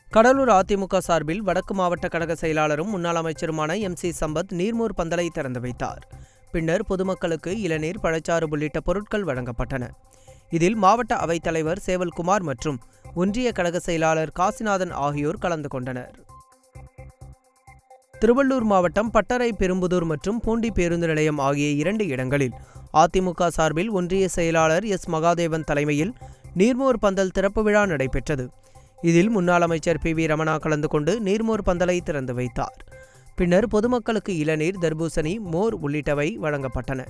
கடலூர் அதிமுக சார்பில் வடக்கு மாவட்ட கழக செயலாளரும் முன்னாள் அமைச்சருமான எம் சி சம்பத் நீர்மோர் பந்தலை திறந்து வைத்தார் பின்னர் பொதுமக்களுக்கு இளநீர் பழச்சாறு உள்ளிட்ட பொருட்கள் வழங்கப்பட்டன இதில் மாவட்ட அவைத்தலைவர் சேவல்குமார் மற்றும் ஒன்றிய கழக செயலாளர் காசிநாதன் ஆகியோர் கலந்து கொண்டனர் திருவள்ளூர் மாவட்டம் பட்டறை பெரும்புதூர் மற்றும் பூண்டி பேருந்து நிலையம் ஆகிய இரண்டு இடங்களில் அதிமுக சார்பில் ஒன்றிய செயலாளர் எஸ் மகாதேவன் தலைமையில் நீர்மோர் பந்தல் திறப்பு விழா நடைபெற்றது இதில் முன்னாள் அமைச்சர் பி வி ரமணா கலந்து கொண்டு நீர்மோர் பந்தலை திறந்து வைத்தார் பின்னர் பொதுமக்களுக்கு இளநீர் தர்பூசணி மோர் உள்ளிட்டவை வழங்கப்பட்டன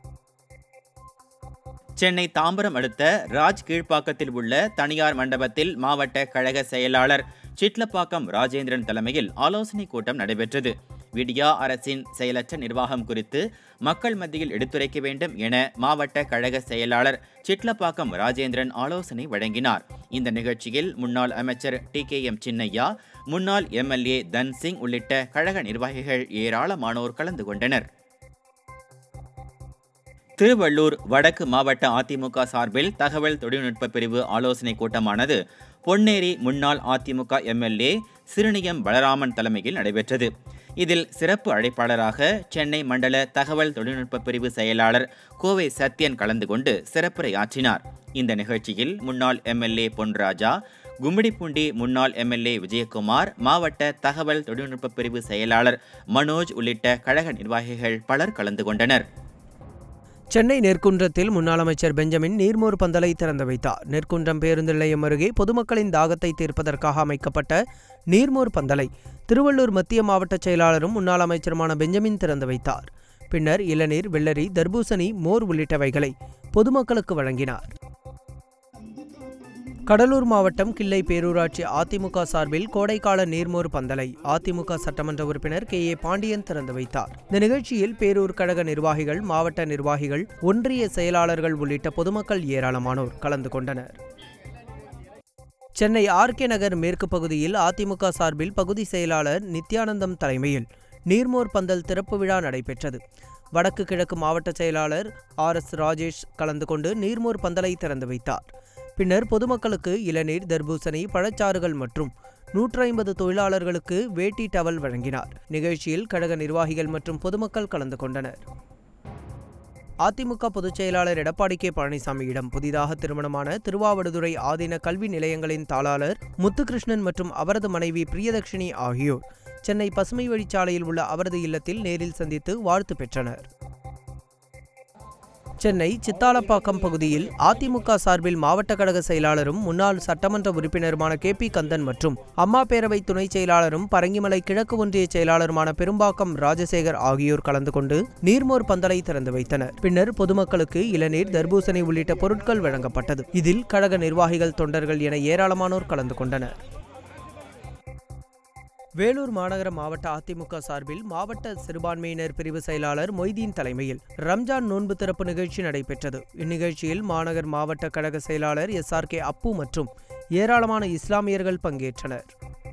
சென்னை தாம்பரம் அடுத்த ராஜ் கீழ்ப்பாக்கத்தில் உள்ள தனியார் மண்டபத்தில் மாவட்ட கழக செயலாளர் சிட்லப்பாக்கம் ராஜேந்திரன் தலைமையில் ஆலோசனை கூட்டம் நடைபெற்றது விடியா அரசின் செயலற்ற நிர்வாகம் குறித்து மக்கள் மத்தியில் எடுத்துரைக்க வேண்டும் என மாவட்ட கழக செயலாளர் சிட்லப்பாக்கம் ராஜேந்திரன் ஆலோசனை வழங்கினார் இந்த நிகழ்ச்சியில் முன்னாள் அமைச்சர் டி கே எம் சின்னையா முன்னாள் எம்எல்ஏ தன் சிங் உள்ளிட்ட கழக நிர்வாகிகள் ஏராளமானோர் கலந்து கொண்டனர் திருவள்ளூர் வடக்கு மாவட்ட அதிமுக சார்பில் தகவல் தொழில்நுட்ப பிரிவு ஆலோசனை கூட்டமானது பொன்னேரி முன்னாள் அதிமுக எம்எல்ஏ சிறுனியம் பலராமன் தலைமையில் நடைபெற்றது இதில் சிறப்பு அழைப்பாளராக சென்னை மண்டல தகவல் தொழில்நுட்ப பிரிவு செயலாளர் கோவை சத்யன் கலந்து கொண்டு சிறப்புரை ஆற்றினார் இந்த நிகழ்ச்சியில் முன்னாள் எம்எல்ஏ பொன்ராஜா கும்மிடிப்பூண்டி முன்னாள் எம்எல்ஏ விஜயகுமார் மாவட்ட தகவல் தொழில்நுட்ப பிரிவு செயலாளர் மனோஜ் உள்ளிட்ட கழக நிர்வாகிகள் பலர் கலந்து கொண்டனர் சென்னை நெற்குன்றத்தில் முன்னாள் அமைச்சர் பெஞ்சமின் நீர்மோர் பந்தலை திறந்து வைத்தார் நெற்குன்றம் பேருந்து நிலையம் அருகே பொதுமக்களின் தாகத்தை தீர்ப்பதற்காக அமைக்கப்பட்ட நீர்மோர் பந்தலை திருவள்ளூர் மத்திய மாவட்ட செயலாளரும் முன்னாள் அமைச்சருமான பெஞ்சமின் திறந்து வைத்தார் பின்னர் இளநீர் வெள்ளரி தர்பூசணி மோர் உள்ளிட்டவைகளை பொதுமக்களுக்கு வழங்கினார் கடலூர் மாவட்டம் கிள்ளை பேரூராட்சி அதிமுக சார்பில் கோடைக்கால நீர்மோர் பந்தலை அதிமுக சட்டமன்ற உறுப்பினர் கே ஏ பாண்டியன் திறந்து வைத்தார் இந்த நிகழ்ச்சியில் பேரூர் கழக நிர்வாகிகள் மாவட்ட நிர்வாகிகள் ஒன்றிய செயலாளர்கள் உள்ளிட்ட பொதுமக்கள் ஏராளமானோர் கலந்து கொண்டனர் சென்னை ஆர்கே நகர் மேற்கு பகுதியில் அதிமுக சார்பில் பகுதி செயலாளர் நித்யானந்தம் தலைமையில் நீர்மோர் பந்தல் திறப்பு விழா நடைபெற்றது வடக்கு கிழக்கு மாவட்ட செயலாளர் ஆர் எஸ் ராஜேஷ் கலந்து கொண்டு நீர்மோர் பந்தலை திறந்து வைத்தார் பின்னர் பொதுமக்களுக்கு இளநீர் தர்பூசணி பழச்சாறுகள் மற்றும் நூற்றி ஐம்பது தொழிலாளர்களுக்கு வேட்டி டவல் வழங்கினார் நிகழ்ச்சியில் கழக நிர்வாகிகள் மற்றும் பொதுமக்கள் கலந்து கொண்டனர் அதிமுக பொதுச் செயலாளர் எடப்பாடி கே பழனிசாமியிடம் புதிதாக திருமணமான திருவாவடுதுறை ஆதீன கல்வி நிலையங்களின் தாளாளர் முத்துகிருஷ்ணன் மற்றும் அவரது மனைவி பிரியதர்ஷினி ஆகியோர் சென்னை பசுமை வழிச்சாலையில் உள்ள அவரது இல்லத்தில் நேரில் சந்தித்து வாழ்த்து பெற்றனர் சென்னை சித்தாலப்பாக்கம் பகுதியில் அதிமுக சார்பில் மாவட்ட கழக செயலாளரும் முன்னாள் சட்டமன்ற உறுப்பினருமான கே பி கந்தன் மற்றும் அம்மா பேரவை துணை செயலாளரும் பரங்கிமலை கிழக்கு ஒன்றிய செயலாளருமான பெரும்பாக்கம் ராஜசேகர் ஆகியோர் கலந்து கொண்டு நீர்மோர் பந்தலை திறந்து வைத்தனர் பின்னர் பொதுமக்களுக்கு இளநீர் தர்பூசணி உள்ளிட்ட பொருட்கள் வழங்கப்பட்டது இதில் கழக நிர்வாகிகள் தொண்டர்கள் என ஏராளமானோர் கலந்து கொண்டனர் வேலூர் மாநகர மாவட்ட அதிமுக சார்பில் மாவட்ட சிறுபான்மையினர் பிரிவு செயலாளர் மொய்தீன் தலைமையில் ரம்ஜான் நோன்பு திறப்பு நிகழ்ச்சி நடைபெற்றது இந்நிகழ்ச்சியில் மாநகர் மாவட்ட கழக செயலாளர் எஸ் ஆர் கே அப்பு மற்றும் ஏராளமான இஸ்லாமியர்கள் பங்கேற்றனர்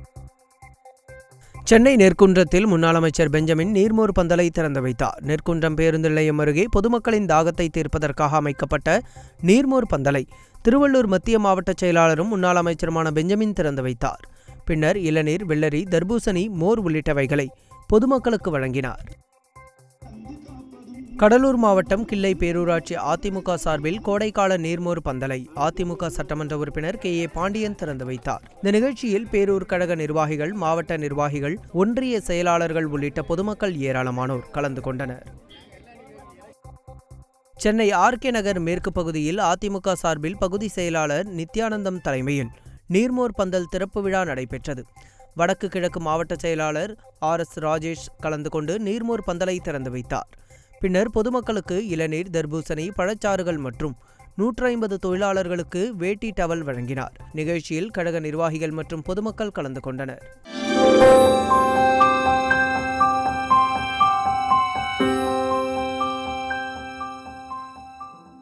சென்னை நெற்குன்றத்தில் முன்னாள் அமைச்சர் பெஞ்சமின் நீர்மோர் பந்தலை திறந்து வைத்தார் நெற்குன்றம் பேருந்து நிலையம் அருகே பொதுமக்களின் தாகத்தை தீர்ப்பதற்காக அமைக்கப்பட்ட நீர்மோர் பந்தலை திருவள்ளூர் மத்திய மாவட்ட செயலாளரும் முன்னாள் அமைச்சருமான பெஞ்சமின் திறந்து வைத்தார் பின்னர் இளநீர் வெள்ளரி தர்பூசணி மோர் உள்ளிட்டவைகளை பொதுமக்களுக்கு வழங்கினார் கடலூர் மாவட்டம் கிள்ளை பேரூராட்சி அதிமுக சார்பில் கோடைக்கால நீர்மோர் பந்தலை அதிமுக சட்டமன்ற உறுப்பினர் கே ஏ பாண்டியன் திறந்து வைத்தார் இந்த நிகழ்ச்சியில் பேரூர் கழக நிர்வாகிகள் மாவட்ட நிர்வாகிகள் ஒன்றிய செயலாளர்கள் உள்ளிட்ட பொதுமக்கள் ஏராளமானோர் கலந்து கொண்டனர் சென்னை ஆர்கே நகர் மேற்கு பகுதியில் அதிமுக சார்பில் பகுதி செயலாளர் நித்யானந்தம் தலைமையில் நீர்மோர் பந்தல் திறப்பு விழா நடைபெற்றது வடக்கு கிழக்கு மாவட்ட செயலாளர் ஆர் எஸ் ராஜேஷ் கலந்து கொண்டு நீர்மோர் பந்தலை திறந்து வைத்தார் பின்னர் பொதுமக்களுக்கு இளநீர் தர்பூசணி பழச்சாறுகள் மற்றும் நூற்றி ஐம்பது தொழிலாளர்களுக்கு வேட்டி டவல் வழங்கினார் நிகழ்ச்சியில் கழக நிர்வாகிகள் மற்றும் பொதுமக்கள் கலந்து கொண்டனர்